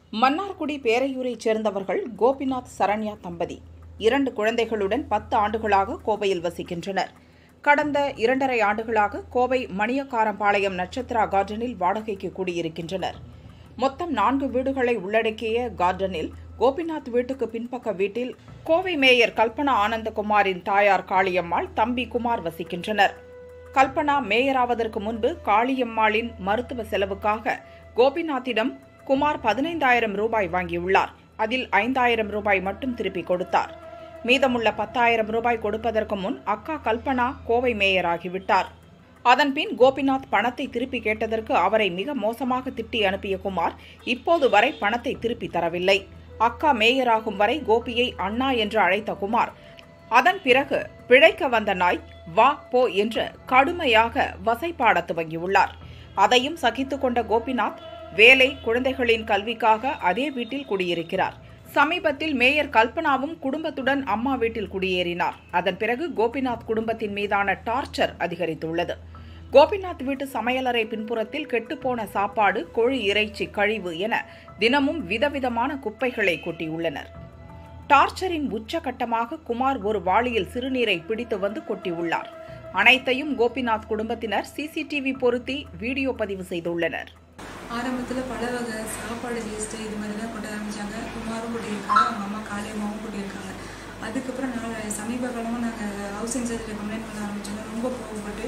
மன்னார்குடி பேரையூரைச் சேர்ந்தவர்கள் கோபிநாத் சரண்யா தம்பதி இரண்டு குழந்தைகளுடன் பத்து ஆண்டுகளாக கோவையில் வசிக்கின்றனர் கடந்த இரண்டரை ஆண்டுகளாக கோவை மணியக்காரம்பாளையம் நட்சத்திரா கார்டனில் வாடகைக்கு குடியிருக்கின்றனர் மொத்தம் நான்கு வீடுகளை உள்ளடக்கிய கார்டனில் கோபிநாத் வீட்டுக்கு பின்பக்க வீட்டில் கோவை மேயர் கல்பனா ஆனந்தகுமாரின் தாயார் காளியம்மாள் தம்பி குமார் வசிக்கின்றனர் கல்பனா மேயராவதற்கு முன்பு காளியம்மாளின் மருத்துவ செலவுக்காக கோபிநாத்திடம் குமார் பதினைந்தாயிரம் ரூபாய் வாங்கியுள்ளார் அதில் ஐந்தாயிரம் ரூபாய் மட்டும் திருப்பிக் கொடுத்தார் மீதமுள்ள பத்தாயிரம் ரூபாய் கொடுப்பதற்கு முன் அக்கா கல்பனா கோவை மேயராகிவிட்டார் அதன்பின் கோபிநாத் பணத்தை திருப்பி கேட்டதற்கு அவரை மிக மோசமாக திட்டி அனுப்பிய குமார் இப்போது வரை பணத்தை திருப்பி தரவில்லை அக்கா மேயராகும் வரை கோபியை அண்ணா என்று அழைத்த குமார் அதன் பிறகு பிழைக்க வந்த நாய் வா போ என்று கடுமையாக வசைபாட துவங்கியுள்ளார் அதையும் சகித்துக் கொண்ட கோபிநாத் வேலை குழந்தைகளின் கல்விக்காக அதே வீட்டில் குடியிருக்கிறார் சமீபத்தில் மேயர் கல்பனாவும் குடும்பத்துடன் அம்மா வீட்டில் குடியேறினார் அதன் பிறகு கோபிநாத் குடும்பத்தின் மீதான டார்ச்சர் அதிகரித்துள்ளது கோபிநாத் வீட்டு சமையலறை பின்புறத்தில் கெட்டுப்போன சாப்பாடு கோழி இறைச்சி கழிவு என தினமும் விதவிதமான குப்பைகளை கொட்டியுள்ளனர் டார்ச்சரின் உச்சகட்டமாக குமார் ஒரு வாளியில் சிறுநீரை பிடித்து வந்து கொட்டியுள்ளார் அனைத்தையும் கோபிநாத் குடும்பத்தினர் சிசிடிவி பொருத்தி வீடியோ பதிவு செய்துள்ளனர் ஆரம்பத்தில் பல வகை சாப்பாடு வேஸ்ட்டு இது மாதிரிலாம் கொட்ட ஆரம்பித்தாங்க குமாரும் கொட்டியிருக்காங்க அவங்க அம்மா காளியம்மாவும் கொட்டியிருக்காங்க அதுக்கப்புறம் நாள் சமீப காலமாக நாங்கள் ஹவுசிங் சர்ஜில் கம்ப்ளைண்ட் பண்ண ஆரம்பித்தோங்க ரொம்ப கோவப்பட்டு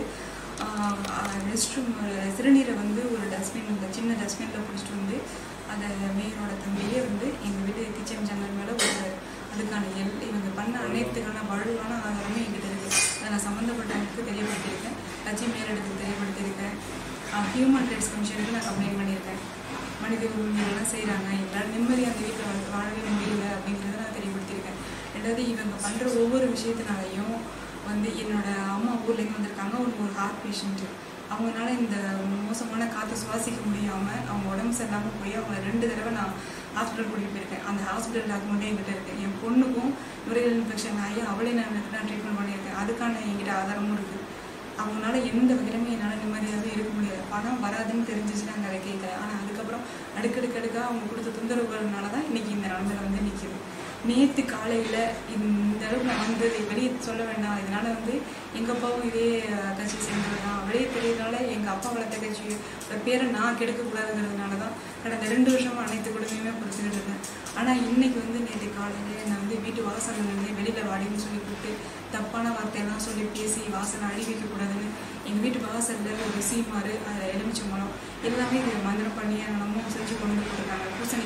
ரெஸ்ட் ரூம் சிறுநீரை வந்து ஒரு டஸ்ட்பின் இந்த சின்ன டஸ்ட்பினில் பிடிச்சிட்டு வந்து அதை மேயரோட தம்பியே வந்து எங்கள் வீட்டு கிச்சன் ஜன்னல் மேலே ஒரு அதுக்கான எல் இவங்க பண்ண அனைத்துக்கான வலுவான ஆதாரமே எங்கிட்ட இருக்குது அதை நான் சம்மந்தப்பட்டவங்களுக்கு தெரியப்படுத்தியிருக்கேன் கட்சி மேலிடத்துக்கு தெரியப்படுத்தியிருக்கேன் ஹியூமன் ரைட்ஸ் கமிஷனுக்கு நான் கம்ப்ளைண்ட் பண்ணியிருக்கேன் மனித உரிமைகள்லாம் செய்கிறாங்க எங்களால் நிம்மதியாக அந்த வீட்டில் வாழ் வாழவே முடியல அப்படிங்கிறத நான் தெரியப்படுத்தியிருக்கேன் ரெண்டாவது இவங்க பண்ணுற ஒவ்வொரு விஷயத்தினாலையும் வந்து என்னோட அம்மா ஊர்லேருந்து வந்திருக்காங்க அவங்க ஒரு ஹார்ட் பேஷண்ட்டு அவங்களால இந்த மோசமான காற்று சுவாசிக்க முடியாமல் அவங்க உடம்பு சரியில்லாமல் போய் அவங்க ரெண்டு தடவை நான் ஹாஸ்பிட்டல் கூட்டிகிட்டு போயிருக்கேன் அந்த ஹாஸ்பிட்டல் டாக்குமெண்ட்டே என்கிட்ட இருக்குது என் பொண்ணுக்கும் நுரையீரல் இன்ஃபெக்ஷன் ஆகி அவளே நான் நான் ட்ரீட்மெண்ட் பண்ணியிருக்கேன் அதுக்கான என்கிட்ட ஆதாரமும் இருக்குது அவங்களால எந்த வகையிலுமே என்னால் நிம்மதியாகவே இருக்க முடியாது பணம் வராதுன்னு தெரிஞ்சிச்சு நாங்கள் அதை கேட்கல ஆனால் அதுக்கப்புறம் அடுக்கடுக்கடுக்காக அவங்க கொடுத்த தொந்தரவுகள்னால தான் இன்றைக்கி இந்த நிலமையில வந்து நிற்கிது நேற்று காலையில் இந்த அளவுக்கு நான் வந்து வெளியே சொல்ல வேண்டாம் இதனால் வந்து எங்கள் அப்பாவும் இதே கட்சி சேர்ந்ததுதான் வெளியே தெரியறதுனால எங்கள் அப்பா வளர்த்த கட்சியோட பேரை நான் கெடுக்கக்கூடாதுங்கிறதுனால தான் கடந்த ரெண்டு வருஷமாக அனைத்து குடும்பமே பொறுத்துக்கிட்டு இருந்தேன் ஆனால் இன்னைக்கு வந்து நேற்று காலையில் நான் வந்து வீட்டு வாசலில் நின்று வெளியில் வாடின்னு சொல்லி கூப்பிட்டு தப்பான வார்த்தையெல்லாம் சொல்லி பேசி வாசலை அழி வைக்கக்கூடாதுன்னு எங்கள் வீட்டு வாசலில் ஒரு சீமாறு அதில் எலுமிச்சை மரம் எல்லாமே இது மந்திரம் பண்ணி என்னமோ செஞ்சு கொண்டு வந்து போட்டிருக்காங்க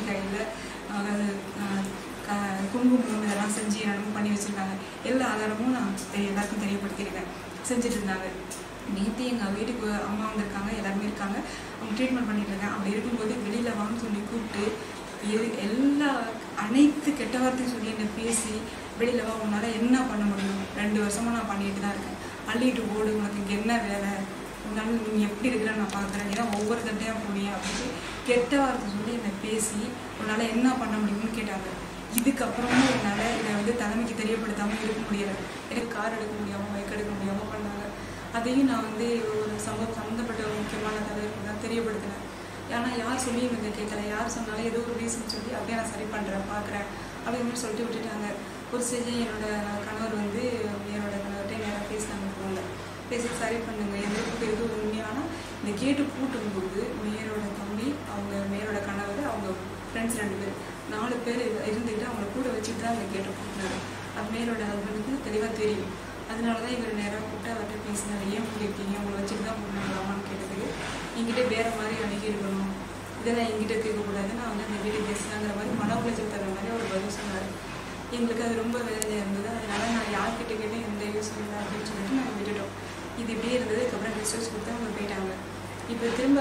பூசணிக்காயில் குங்குமம் இதெல்லாம் செஞ்சு என்னமோ பண்ணி வச்சுருக்காங்க எல்லா ஆதாரமும் நான் தெரிய எல்லாருக்கும் தெரியப்படுத்தியிருக்கேன் செஞ்சுட்டு இருந்தாங்க நேற்று எங்கள் வீட்டுக்கு அம்மா வந்திருக்காங்க எல்லாருமே இருக்காங்க அவங்க ட்ரீட்மெண்ட் பண்ணிட்டு இருக்காங்க அப்படி இருக்கும்போது வெளியில் வான்னு சொல்லி கூப்பிட்டு எ- எல்லா அனைத்து கெட்ட வார்த்தையும் சொல்லி என்னை பேசி வெளியில் வா உன்னால் என்ன பண்ண முடியும் ரெண்டு வருஷமாக நான் பண்ணிட்டு தான் இருக்கேன் அள்ளிட்டு ஓடு உனக்கு இங்கே என்ன வேலை உன்னால நீ எப்படி இருக்கிற நான் பார்க்குறேன் ஏன்னா ஒவ்வொரு தட்டையாக போனியா அப்படின்னு கெட்ட வார்த்தை சொல்லி என்னை பேசி உன்னால் என்ன பண்ண முடியும்னு கேட்டாங்க இதுக்கப்புறமும் என்னால் இதை வந்து தலைமைக்கு தெரியப்படுத்தாமல் இருக்க முடியல எனக்கு கார் எடுக்க முடியாமல் பைக் எடுக்க முடியாமல் பண்ணாங்க அதையும் நான் வந்து ஒரு சம சம்மந்தப்பட்ட ஒரு முக்கியமான தலைவருக்கு தான் தெரியப்படுத்தினேன் ஏன்னா யார் சொல்லி இவங்க கேட்கல யார் சொன்னாலும் ஏதோ ஒரு ரீசன் சொல்லி அப்படியே நான் சரி பண்ணுறேன் பார்க்குறேன் அப்படின்னு சொல்லிட்டு விட்டுட்டாங்க ஒரு ஸ்டேஜ் என்னோட கணவர் வந்து என்னோட கணவர்கிட்ட நேராக பேசினாங்க போகல பேசி சரி பண்ணுங்க எதிர்ப்பு எதுவும் உண்மையானா இந்த கேட்டு பூட்டும்போது மேயரோட தம்பி அவங்க மேயரோட கணவர் அவங்க ஃப்ரெண்ட்ஸ் ரெண்டு பேர் நாலு பேர் இருந்துட்டு அவங்கள கூட வச்சுட்டு தான் அந்த கேட்டை பூட்டினாரு அது மேயரோட ஹஸ்பண்டுக்கு தெளிவாக தெரியும் அதனால தான் இவர் நேராக கூப்பிட்டு அவர்கிட்ட பேசினார் ஏன் பூட்டிருக்கீங்க உங்களை வச்சுட்டு தான் பூட்டினாங்களாமான்னு கேட்டதுக்கு என்கிட்ட வேற மாதிரி அணுகி இருக்கணும் இதெல்லாம் என்கிட்ட கேட்கக்கூடாது நான் வந்து அந்த வீடு பேசினாங்கிற மாதிரி மன உளைச்சல் தர மாதிரி அவர் பதில் சொன்னார் எங்களுக்கு அது ரொம்ப வேலையாக இருந்தது அதனால நான் யார்கிட்ட கேட்டேன் எந்த யூஸும் இல்லை அப்படின்னு சொல்லிட்டு நாங்கள் விட்டுட்டோம் இது இப்படியே இருந்தது அதுக்கப்புறம் டிஸ்டர்ஸ் கொடுத்து அவங்க போயிட்டாங்க இப்போ திரும்ப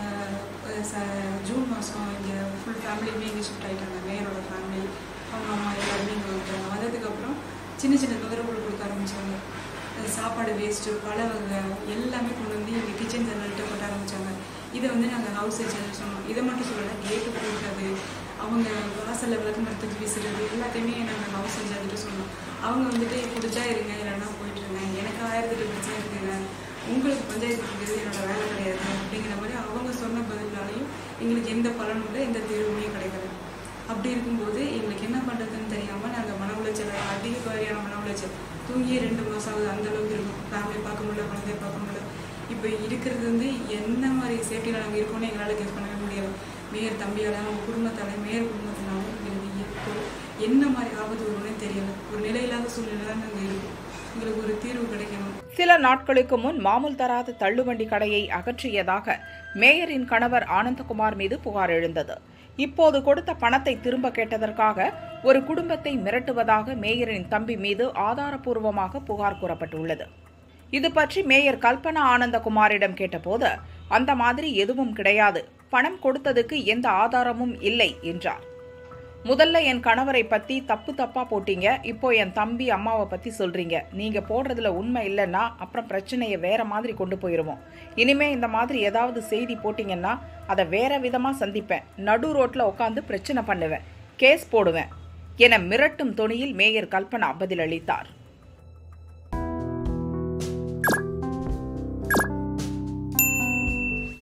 ச- ச- ஜூன் மாதம் இங்கே ஃபுல் ஃபேமிலியுமே இங்கே ஷிஃப்ட் ஆகிட்டாங்க மேயரோட ஃபேமிலி அவங்க அம்மா எல்லாருமே இங்கே வந்துட்டாங்க வந்ததுக்கப்புறம் சின்ன சின்ன தொந்தரவுகள் கொடுக்க ஆரம்பித்தாங்க சாப்பாடு வேஸ்ட்டு பல வகை எல்லாமே கொண்டு வந்து எங்கள் கிச்சன் ஜன்னல்கிட்ட கொட்ட ஆரம்பித்தாங்க இதை வந்து நாங்கள் ஹவுஸ் ஏஜென்ட் சொன்னோம் இதை மட்டும் சொல்லலை கேட்டு போடுறது அவங்க வாசலில் விளக்கு மரத்துக்கு வீசுறது எல்லாத்தையுமே நாங்கள் ஹவுஸ் ஏஜென்ட்டு சொன்னோம் அவங்க வந்துட்டு பிடிச்சா இருங்க இல்லைன்னா போயிட்டு இருங்க எனக்கு ஆயிரத்தெட்டு பிரச்சனை இருக்குங்க உங்களுக்கு பஞ்சாயத்து இருக்கிறது என்னோட வேலை கிடையாது அப்படிங்கிற மாதிரி அவங்க சொன்ன பதிலாலையும் எங்களுக்கு எந்த பலனும் இல்லை எந்த தீர்வுமே கிடைக்கல அப்படி இருக்கும்போது எங்களுக்கு என்ன பண்ணுறதுன்னு தெரியாமல் நாங்கள் மன உளைச்சல் அதிக வாரியான மன உளைச்சல் தூங்கியே ரெண்டு மாதம் ஆகுது அந்த அளவுக்கு இருக்கும் ஃபேமிலி பார்க்க முடியல குழந்தைய பார்க்க முடியல இப்போ இருக்கிறது வந்து என்ன மாதிரி சேஃப்டியில் நாங்கள் இருக்கோம்னு எங்களால் கெஸ் பண்ணவே முடியாது மேயர் தம்பியால அவங்க குடும்பத்தால மேயர் குடும்பத்தினாலும் எங்களுக்கு எப்போ என்ன மாதிரி ஆபத்து வரும்னே தெரியல ஒரு நிலையில்லாத சூழ்நிலை தான் நாங்கள் இருக்கோம் எங்களுக்கு ஒரு தீர்வு கிடைக்கணும் சில நாட்களுக்கு முன் மாமூல் தராத தள்ளுவண்டி கடையை அகற்றியதாக மேயரின் கணவர் ஆனந்தகுமார் மீது புகார் எழுந்தது இப்போது கொடுத்த பணத்தை திரும்ப கேட்டதற்காக ஒரு குடும்பத்தை மிரட்டுவதாக மேயரின் தம்பி மீது ஆதாரப்பூர்வமாக புகார் கூறப்பட்டுள்ளது இது பற்றி மேயர் கல்பனா ஆனந்தகுமாரிடம் கேட்டபோது அந்த மாதிரி எதுவும் கிடையாது பணம் கொடுத்ததுக்கு எந்த ஆதாரமும் இல்லை என்றார் முதல்ல என் கணவரை பத்தி தப்பு தப்பா போட்டீங்க இப்போ என் தம்பி அம்மாவை பத்தி சொல்றீங்க நீங்க போடுறதுல உண்மை இல்லைன்னா அப்புறம் பிரச்சனையை வேற மாதிரி கொண்டு போயிருவோம் இனிமே இந்த மாதிரி ஏதாவது செய்தி போட்டீங்கன்னா அதை வேற விதமா சந்திப்பேன் நடு ரோட்ல உட்காந்து பிரச்சனை பண்ணுவேன் கேஸ் போடுவேன் என மிரட்டும் தொனியில் மேயர் கல்பனா பதிலளித்தார்